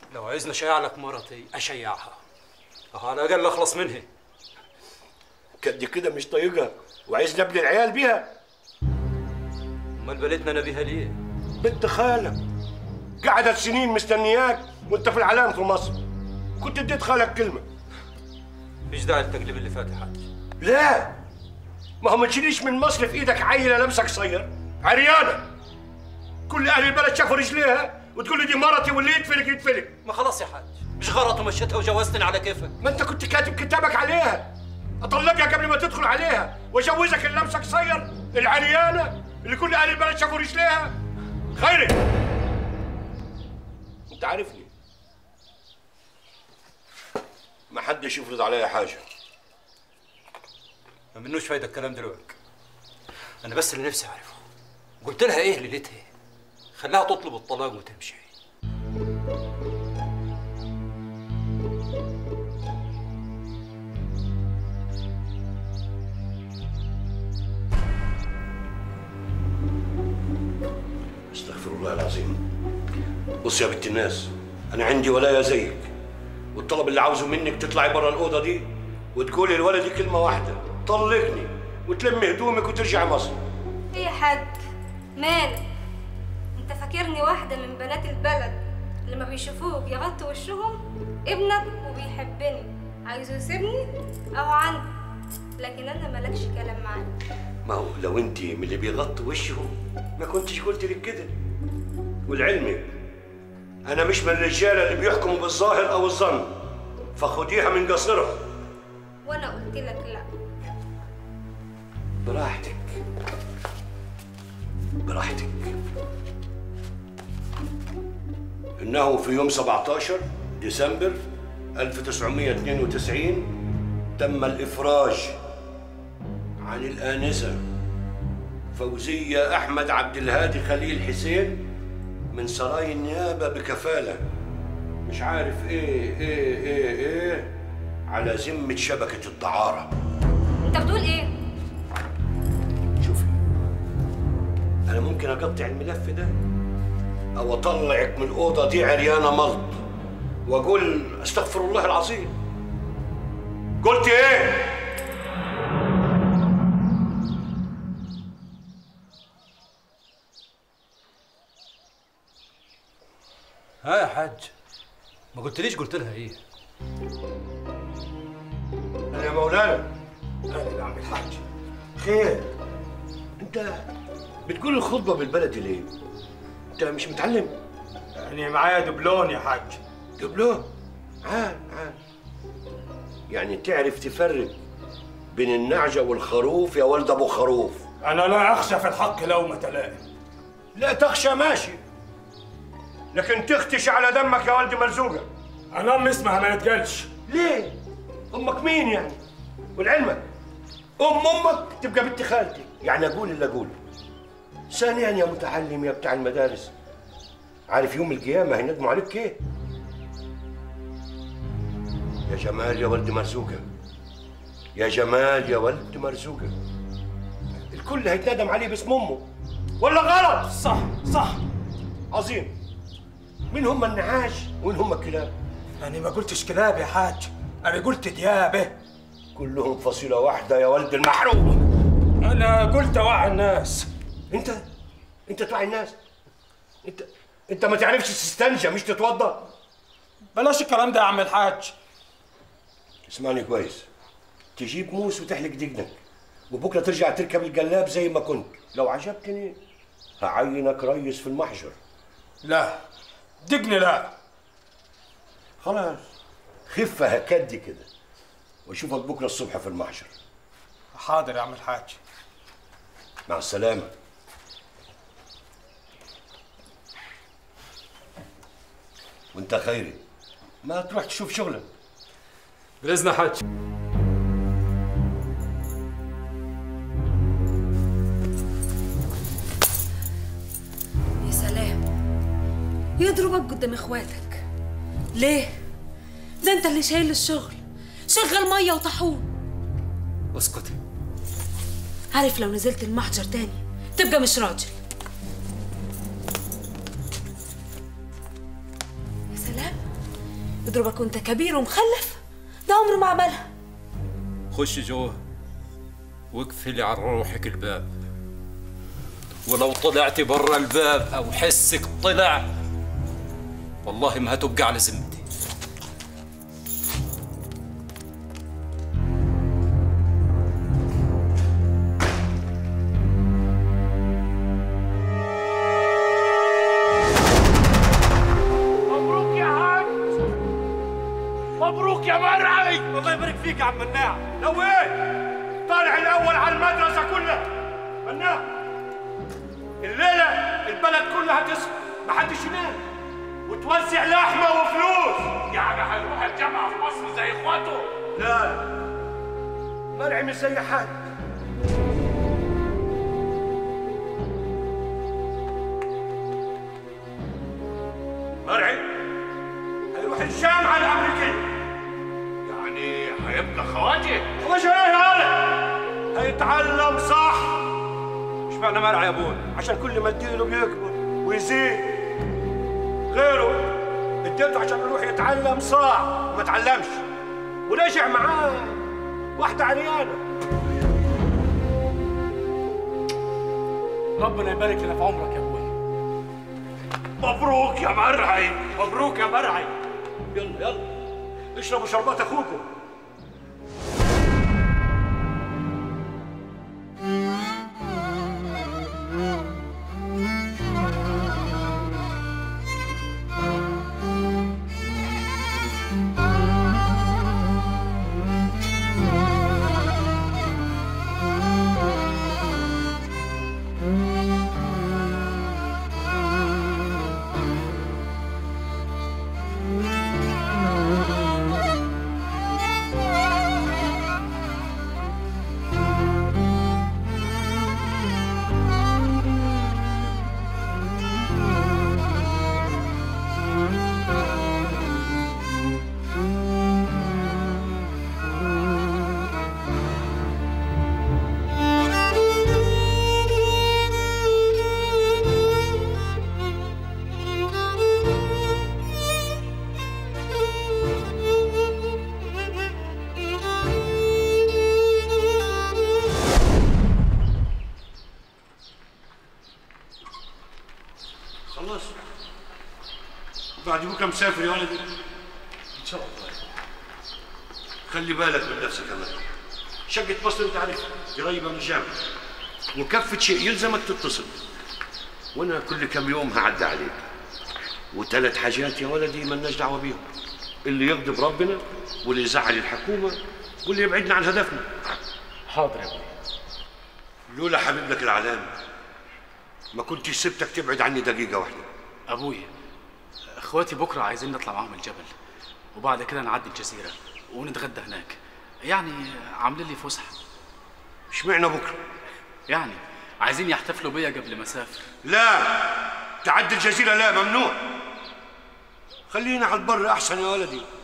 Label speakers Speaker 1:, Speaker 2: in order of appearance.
Speaker 1: لو عايزني اشيع لك مرتي اشيعها اه على الاقل اخلص منها
Speaker 2: كدي كده مش طايقها وعايز نبني العيال بيها
Speaker 1: امال بلدنا انا بيها ليه؟
Speaker 2: بنت خالك قعدت سنين مستنياك وانت في العلام في مصر كنت اديت خالك كلمه
Speaker 1: مش داعي التقليب اللي فات يا حاج
Speaker 2: لا ما هو ما تشيليش من مصر في ايدك عيله لابسه قصير عريانه كل اهل البلد شافوا رجليها وتقول لي دي مرتي واللي يتفلك يتفلك
Speaker 1: ما خلاص يا حاج مش غلط ومشيتها وجوزتني على كيفك
Speaker 2: ما انت كنت كاتب كتابك عليها اطلقها قبل ما تدخل عليها واجوزك اللي لابسه قصير العريانه اللي كل اهل البلد شافوا رجليها خيري انت عارفني ما حدش يفرض عليا حاجه
Speaker 1: ما منوش فايده الكلام دلوقتي انا بس اللي نفسي اعرفه قلت لها ايه ليلتها خلاها تطلب الطلاق وتمشي
Speaker 2: استغفر الله العظيم بص يا بنت الناس انا عندي ولايه زيك والطلب اللي عاوزه منك تطلعي بره الاوضه دي وتقولي لولدي كلمه واحده طلقني وتلمي هدومك وترجعي مصر
Speaker 3: ايه يا حاج مالك انت فاكرني واحدة من بنات البلد لما بيشوفوك يغطوا وشهم ابنك وبيحبني عايزه يسيبني او عندي لكن انا مالكش كلام معاك
Speaker 2: ما هو لو انت من اللي بيغطوا وشهم ما كنتش قلت لك كده والعلم انا مش من الرجاله اللي بيحكموا بالظاهر او الظن فخديها من قصرها
Speaker 3: وانا قلت لك لا
Speaker 2: براحتك براحتك إنه في يوم 17 ديسمبر 1992 تم الإفراج عن الآنسة فوزية أحمد عبد الهادي خليل حسين من سراي النيابة بكفالة مش عارف إيه إيه إيه إيه على ذمة شبكة الدعارة
Speaker 3: انت بتقول ايه
Speaker 2: شوفي انا ممكن اقطع الملف ده او اطلعك من الاوضه دي عريانه ملط واقول استغفر الله العظيم قلت ايه
Speaker 1: ها يا حاج ما قلتليش قلت لها ايه
Speaker 2: انا يا مولانا اهلا يا عم الحاج خير انت بتقول الخطبه بالبلدي ليه انت مش متعلم
Speaker 4: يعني معايا دبلون يا حاج
Speaker 2: دبلوم عال عال يعني تعرف تفرق بين النعجة والخروف يا ولد أبو خروف
Speaker 4: انا لا اخشى في الحق لومة لائم
Speaker 2: لا تخشى ماشي لكن تختش على دمك يا ولد مرزوقة
Speaker 4: انا امي اسمها ما يتقالش
Speaker 2: ليه؟ أمك مين يعني؟ ولعلمك أم أمك تبقى بنت خالتي يعني أقول اللي أقوله ثانيا يا متعلم يا بتاع المدارس عارف يوم القيامة هيندموا عليك إيه؟ يا جمال يا ولد مرزوقة يا جمال يا ولد مرزوقة الكل هيتندم عليه باسم أمه ولا غلط؟
Speaker 4: صح صح
Speaker 2: عظيم مين هم النعاش ومين هم الكلاب؟
Speaker 4: انا ما قلتش كلاب يا حاج انا قلت ديابه
Speaker 2: كلهم فصيلة واحدة يا ولد المحروم
Speaker 4: انا قلت اوعي الناس
Speaker 2: انت انت توعي الناس انت انت ما تعرفش تستنجى مش تتوضا
Speaker 4: بلاش الكلام ده يا عم الحاج
Speaker 2: اسمعني كويس تجيب موس وتحلق دقنك وبكره ترجع تركب الجلاب زي ما كنت لو عجبتني هعينك ريس في المحجر
Speaker 4: لا دقني لا
Speaker 2: خلاص خفة هكدي كده واشوفك بكره الصبح في المحجر
Speaker 4: حاضر يا عم الحاج
Speaker 2: مع السلامة وانت خيري ما تروح تشوف شغلك
Speaker 1: باذن يا حاج
Speaker 5: يا سلام يضربك قدام اخواتك ليه ده انت اللي شايل الشغل شغل ميه وطاحون
Speaker 1: اسكتي
Speaker 5: عارف لو نزلت المحجر تاني تبقى مش راجل يا سلام يضربك وانت كبير ومخلف ده عمره ما عملها
Speaker 1: خش جوه واقفلي على روحك الباب ولو طلعتي برا الباب او حسك طلع والله ما هتبقى على ذمتي
Speaker 6: مبروك يا حاج مبروك يا مرعي
Speaker 4: الله يبارك فيك يا عم مناع
Speaker 6: نويت طالع الاول على المدرسه كلها مناه الليله البلد كلها تصحى محدش ينام وتوزع لحمه وفلوس يعني هيروح الجامعه في مصر زي اخواته لا مرعي مش زي حد مرعي هيروح الجامعه الامريكيه يعني هيبقى خواجه خواجه ايه يا ولد هيتعلم صح اشمعنى مرعي يا ابوي عشان كل ما اديله بيكبر ويزيد غيره اديته عشان يروح يتعلم صح وما تعلمش ورجع معاه واحده عريانه
Speaker 4: ربنا يبارك لنا في عمرك يا ابوي
Speaker 6: مبروك يا مرعي مبروك يا مرعي يلا يلا اشربوا شربات اخوكم خلاص بعد بكره مسافر يا ولدي ان شاء الله خلي بالك من نفسك كمان شقة مصر انت عارف قريبة من الجامعة وكفة شيء يلزمك تتصل وانا كل كم يوم هعدي عليك وثلاث حاجات يا ولدي مالناش دعوة بيهم اللي يغضب ربنا واللي يزعل الحكومة واللي يبعدنا عن هدفنا
Speaker 4: حاضر يا ابوي
Speaker 6: لولا حبيب لك العلام ما كنتش سبتك تبعد عني دقيقة واحدة
Speaker 7: ابويا اخواتي بكره عايزين نطلع معاهم الجبل وبعد كده نعدي الجزيره ونتغدى هناك يعني عاملين لي فسحه
Speaker 6: اشمعنى بكرة
Speaker 7: يعني عايزين يحتفلوا بيا قبل ما اسافر
Speaker 6: لا تعدي الجزيرة لا ممنوع خلينا على البر أحسن يا ولدي